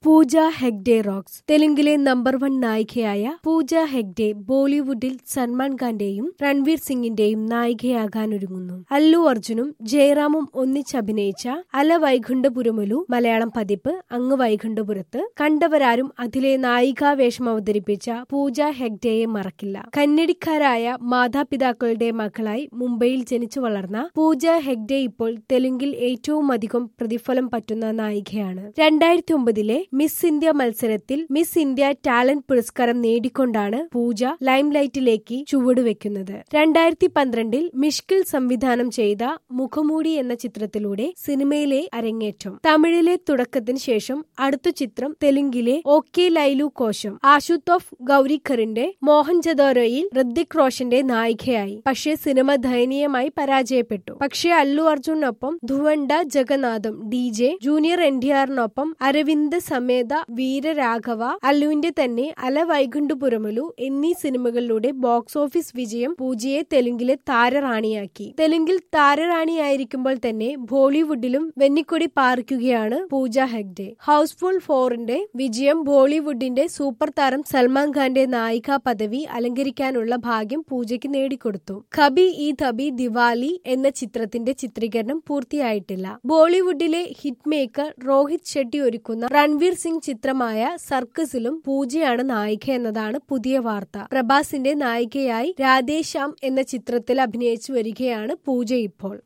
പൂജ Hegde rocks തെലുങ്കിലെ number one നായികയായ പൂജ ഹെഗ്ഡെ ബോളിവുഡിൽ സൽമാൻ ഖാന്റെയും രൺവീർ സിംഗിന്റെയും നായികയാകാനൊരുങ്ങുന്നു അല്ലു അർജുനും ജയറാമും ഒന്നിച്ചഭിനയിച്ച അല വൈകുണ്ഠപുരമുലു മലയാളം പതിപ്പ് അങ്ങ് വൈകുണ്ഠപുരത്ത് കണ്ടവരാരും അതിലെ നായികാവേഷം അവതരിപ്പിച്ച പൂജ ഹെഗ്ഡെയെ മറക്കില്ല കന്നഡിക്കാരായ മാതാപിതാക്കളുടെ മകളായി മുംബൈയിൽ ജനിച്ചു വളർന്ന പൂജ ഹെഗ്ഡെ ഇപ്പോൾ തെലുങ്കിൽ ഏറ്റവും അധികം പ്രതിഫലം പറ്റുന്ന നായികയാണ് രണ്ടായിരത്തി ഒമ്പതിലെ മിസ് ഇന്ത്യ മത്സരത്തിൽ മിസ് ഇന്ത്യ ടാലന്റ് പുരസ്കാരം നേടിക്കൊണ്ടാണ് പൂജ ലൈംലൈറ്റിലേക്ക് ചുവടുവെക്കുന്നത് രണ്ടായിരത്തി പന്ത്രണ്ടിൽ മിഷ്കിൽ സംവിധാനം ചെയ്ത മുഖമൂടി എന്ന ചിത്രത്തിലൂടെ സിനിമയിലെ അരങ്ങേറ്റം തമിഴിലെ തുടക്കത്തിന് ശേഷം അടുത്ത ചിത്രം തെലുങ്കിലെ ഓക്കെ ലൈലു കോശം ആശുതോഫ് ഗൌരിക്കറിന്റെ മോഹൻജദോരയിൽ ഋത്തിക് റോഷന്റെ നായികയായി പക്ഷേ സിനിമ ദയനീയമായി പരാജയപ്പെട്ടു പക്ഷേ അല്ലു അർജുനൊപ്പം ധുവണ്ട Jagannatham D J junior N D ആറിനൊപ്പം അരവിന്ദ് സമേത വീരരാഘവ അല്ലുവിന്റെ തന്നെ അല വൈകുണ്ഠപുരമലു എന്നീ സിനിമകളിലൂടെ ബോക്സ് ഓഫീസ് വിജയം പൂജയെ തെലുങ്കിലെ താരറാണിയാക്കി തെലുങ്കിൽ താരറാണിയായിരിക്കുമ്പോൾ തന്നെ ബോളിവുഡിലും വെന്നിക്കൊടി പാറിക്കുകയാണ് പൂജ ഹെഗ്ഡെ ഹൗസ്ഫുൾ ഫോറിന്റെ വിജയം ബോളിവുഡിന്റെ സൂപ്പർ താരം സൽമാൻ ഖാന്റെ നായികാ പദവി അലങ്കരിക്കാനുള്ള ഭാഗ്യം പൂജയ്ക്ക് നേടിക്കൊടുത്തു ഖബി ഈ ധബി ദിവാലി എന്ന ചിത്രത്തിന്റെ ചിത്രീകരണം പൂർത്തിയായിട്ടില്ല ബോളിവുഡിലെ ഹിറ്റ് മേക്കർ രോഹിത് ഷെട്ടി ഒരുക്കുന്ന രൺവീർ സിംഗ് ചിത്രമായ സർക്കസിലും പൂജയാണ് നായിക എന്നതാണ് പുതിയ വാർത്ത പ്രഭാസിന്റെ നായികയായി രാധേശ്യാം എന്ന ചിത്രത്തിൽ അഭിനയിച്ചു വരികയാണ് പൂജ ഇപ്പോൾ